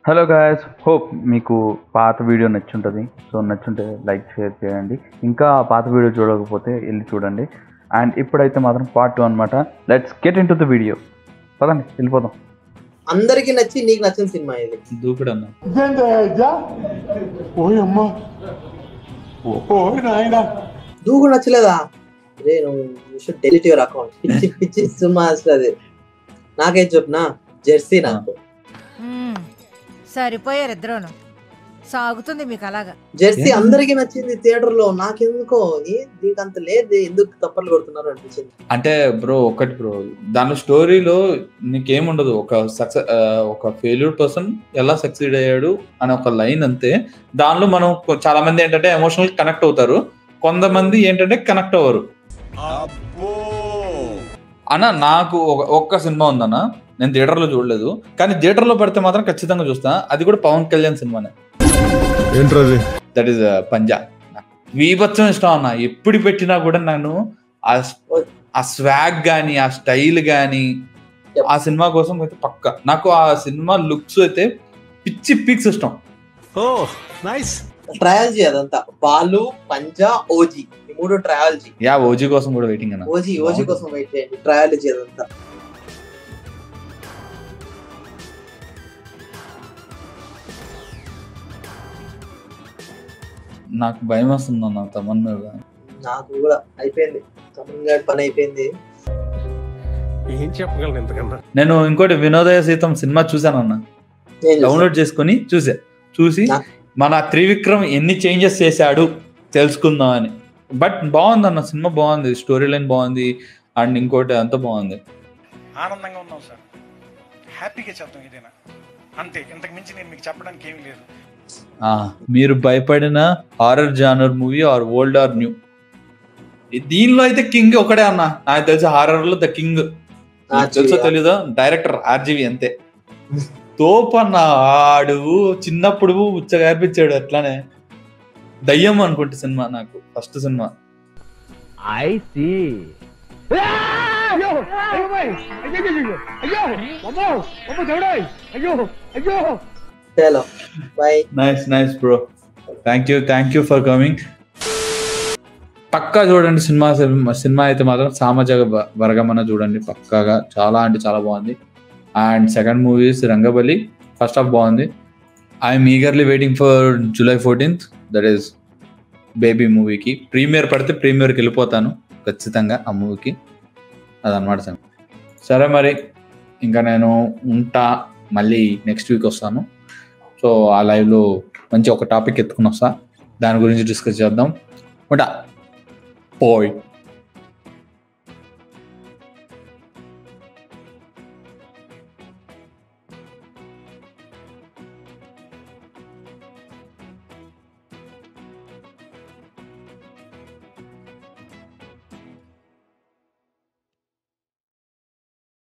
Hello guys hope మీకు పాత video నచ్చుంటుంది సో నచ్చుంటే లైక్ షేర్ చేయండి ఇంకా పాత వీడియో చూడకపోతే వెళ్ళి చూడండి అండ్ ఇప్పుడైతే మాత్రం పార్ట్ టూ అనమాట let's get into the video పదండి వెళ్ళిపోదాం అందరికి నచ్చి నీకు నచ్చిన సినిమా ఇది దూకుడు అన్న ఇదేంటయ్యా ఓయమ్మ ఓ నాయనా దూకు నచ్చలేదా రే నువ్వు షుడ్ డెలిట్ యువర్ అకౌంట్ పిచ్చి పిచ్చి సినిమా అసలు అది నాకేం చెప్పినా జెర్సీ నాకు మ్మ్. సరిపోయారు ఇద్దరును సాగుతుంది మీకు అలాగా జెర్సీ ఏం? అందరికి నచ్చింది థియేటర్ లో నాకెందుకో ఏ దీనికి అంత లేదు ఎందుకు తప్పలు కొడుతున్నారు అనిపించింది అంటే బ్రో ఒకటి బ్రో దాని స్టోరీలో నీకేముండదు ఒక సక్సెస్ ఒక ఫెయిల్యూర్ పర్సన్ ఎలా సక్సీడ్ అయ్యాడు అని ఒక లైన్ అంతే దానిలో మనం కొ- చాలా మంది ఏంటంటే ఎమోషనల్ కనెక్ట్ అవుతారు కొంతమంది ఏంటంటే కనెక్ట్ అవ్వరు అన్న నాకు ఒక- ఒక్క సినిమా ఉందన్న నేను థియేటర్లో చూడలేదు కానీ థియేటర్లో పడితే మాత్రం ఖచ్చితంగా చూస్తా అది కూడా పవన్ కళ్యాణ్ సినిమానే ఏంట్రది దట్ ఈస్ పంజా వీభత్సం ఇష్టం అన్న ఎప్పుడు పెట్టినా కూడా నేను ఆ ఆ స్వాగ్ గానీ ఆ స్టైల్ గానీ ఆ సినిమా కోసం అయితే పక్క నాకు ఆ సినిమా లుక్స్ అయితే పిచ్చి పిక్స్ ఇష్టం ఓ నైస్ ట్రయాలజీ అదంతా బాలు పంజా ఓజీ ఈ మూడు ట్రయాలజీ యా ఓజీ కోసం కూడా వెయిటింగ్ అన్న ఓజీ ఓజీ కోసం వెయిట్ చేయండి ట్రయాలజీ అదంతా నాకు భయం వస్తుంది అన్న తమన్ మీద నాకు కూడా అయిపోయింది తమిళ గారి పని అయిపోయింది ఏం చెప్పగలను ఎంతకన్నా నేను ఇంకోటి వినోదయ సీతం సినిమా చూసాను అన్న నేను చూసాను. డౌన్లోడ్ చేసుకొని చూసా చూసి నా- మన త్రివిక్రమ్ ఎన్ని చేంజెస్ చేశాడు తెలుసుకుందాం అని బట్ బాగుంది అన్న సినిమా బాగుంది స్టోరీ లైన్ బాగుంది అండ్ ఇంకోటి అంతా బాగుంది ఆనందంగా ఉన్నాం సార్ హ్యాపీగా చేద్దాం ఏదైనా అంతే ఇంతకు మించి నేను మీకు చెప్పడానికి ఏమీ లేదు ఆ, మీరు భయపడిన horror genre movie or old or new దీనిలో అయితే కింగ్ ఒకడే అన్న నాకు తెలిసి హారర్ లో ద కింగ్ తెలుసో తెలీదో డైరెక్టర్ ఆర్జీవి అంతే తోపన్న ఆడు చిన్నప్పుడు ఉచ్చగా అనిపించాడు అట్లానే దయ్యం అనుకుంటే సినిమా నాకు ఫస్ట్ సినిమా I see. అయ్యో అయ్యో అయ్యో అమ్మో అమ్మో దేవుడాయ్ అయ్యో అయ్యో చలో bye nice nice bro thank you thank you for coming పక్కా చూడండి సినిమా సినిమా అయితే మాత్రం సామాజిక వ- వర్గమన చూడండి పక్కాగా చాలా అంటే చాలా బాగుంది and second movies Rangabali first half బాగుంది I'm eagerly waiting for July fourteenth that is baby మూవీకి ప్రీమియర్ పడితే ప్రీమియర్కి వెళ్ళిపోతాను ఖచ్చితంగా ఆ మూవీకి అదనమాట సార్ సరే మరి ఇంకా నేను ఉంటా మళ్ళీ నెక్స్ట్ వీక్ వస్తాను సో ఆ లైవ్లో మంచి ఒక టాపిక్ ఎత్తుకుని వస్తా దాని గురించి డిస్కస్ చేద్దాం ఉంటా పోయ్